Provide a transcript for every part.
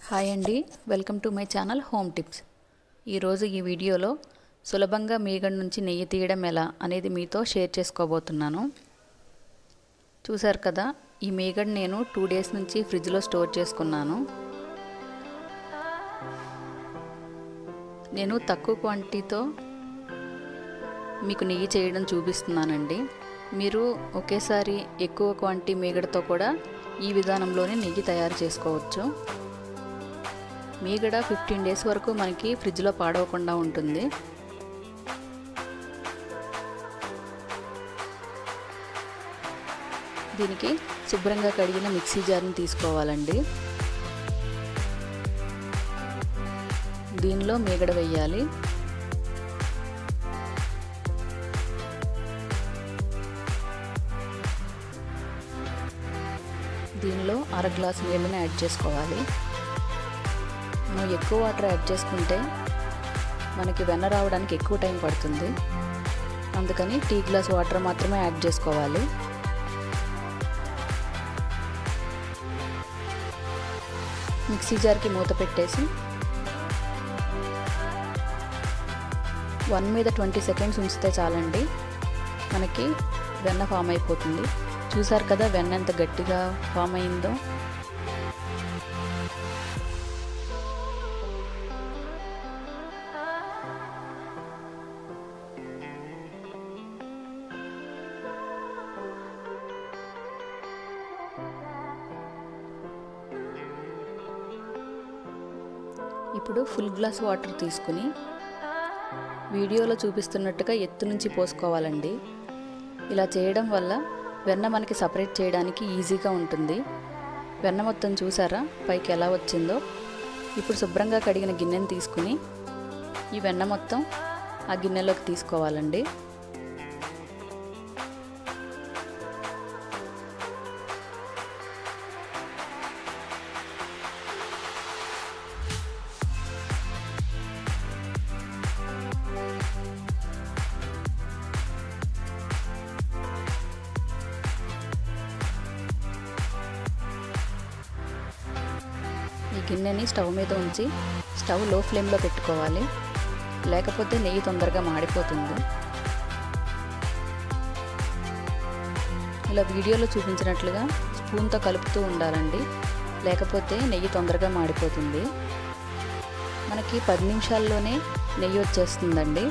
hi అండి welcome to my channel home tips ఈరోజు ఈ వీడియోలో సులభంగా మీగడ నుంచి నెయ్యి తీయడం ఎలా అనేది మీతో షేర్ చేసుకోబోతున్నాను చూసారు కదా ఈ మీగడ నేను టూ డేస్ నుంచి ఫ్రిడ్జ్లో స్టోర్ చేసుకున్నాను నేను తక్కువ క్వాంటిటీతో మీకు నెయ్యి చేయడం చూపిస్తున్నానండి మీరు ఒకేసారి ఎక్కువ క్వాంటిటీ మీగడతో కూడా ఈ విధానంలోనే నెయ్యి తయారు చేసుకోవచ్చు మీగడ ఫిఫ్టీన్ డేస్ వరకు మనకి ఫ్రిడ్జ్లో పాడవకుండా ఉంటుంది దీనికి శుభ్రంగా కడిగిన మిక్సీ జార్ని తీసుకోవాలండి దీనిలో మీగడ వేయాలి దీనిలో అర గ్లాస్ నీళ్ళని యాడ్ చేసుకోవాలి మనం ఎక్కువ వాటర్ యాడ్ చేసుకుంటే మనకి వెన్న రావడానికి ఎక్కువ టైం పడుతుంది అందుకని టీ గ్లాస్ వాటర్ మాత్రమే యాడ్ చేసుకోవాలి మిక్సీ జార్కి మూత పెట్టేసి వన్ మీద ట్వంటీ సెకండ్స్ ఉంచితే చాలండి మనకి వెన్న ఫామ్ అయిపోతుంది చూసారు కదా వెన్న ఎంత గట్టిగా ఫామ్ అయిందో ఇప్పుడు ఫుల్ గ్లాస్ వాటర్ తీసుకుని వీడియోలో చూపిస్తున్నట్టుగా ఎత్తు నుంచి పోసుకోవాలండి ఇలా చేయడం వల్ల వెన్న మనకి సపరేట్ చేయడానికి ఈజీగా ఉంటుంది వెన్న మొత్తం చూసారా పైకి ఎలా వచ్చిందో ఇప్పుడు శుభ్రంగా కడిగిన గిన్నెని తీసుకుని ఈ వెన్న మొత్తం ఆ గిన్నెలోకి తీసుకోవాలండి ఈ గిన్నెని స్టవ్ మీద ఉంచి స్టవ్ లో ఫ్లేమ్లో పెట్టుకోవాలి లేకపోతే నెయ్యి తొందరగా మాడిపోతుంది ఇలా వీడియోలో చూపించినట్లుగా స్పూన్తో కలుపుతూ ఉండాలండి లేకపోతే నెయ్యి తొందరగా మాడిపోతుంది మనకి పది నిమిషాల్లోనే నెయ్యి వచ్చేస్తుందండి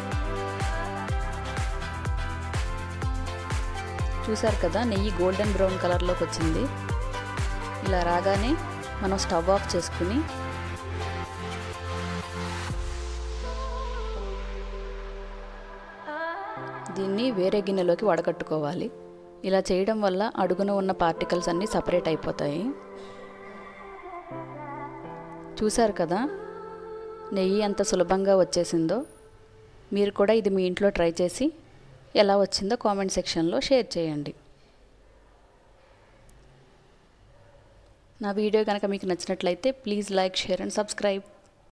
చూసారు కదా నెయ్యి గోల్డెన్ బ్రౌన్ కలర్లోకి వచ్చింది ఇలా రాగానే మనం స్టవ్ ఆఫ్ చేసుకుని దీన్ని వేరే గిన్నెలోకి వడకట్టుకోవాలి ఇలా చేయడం వల్ల అడుగున ఉన్న పార్టికల్స్ అన్నీ సపరేట్ అయిపోతాయి చూసారు కదా నెయ్యి ఎంత సులభంగా వచ్చేసిందో మీరు కూడా ఇది మీ ఇంట్లో ట్రై చేసి ఎలా వచ్చిందో కామెంట్ సెక్షన్లో షేర్ చేయండి నా వీడియో కనుక మీకు నచ్చినట్లయితే please like share and subscribe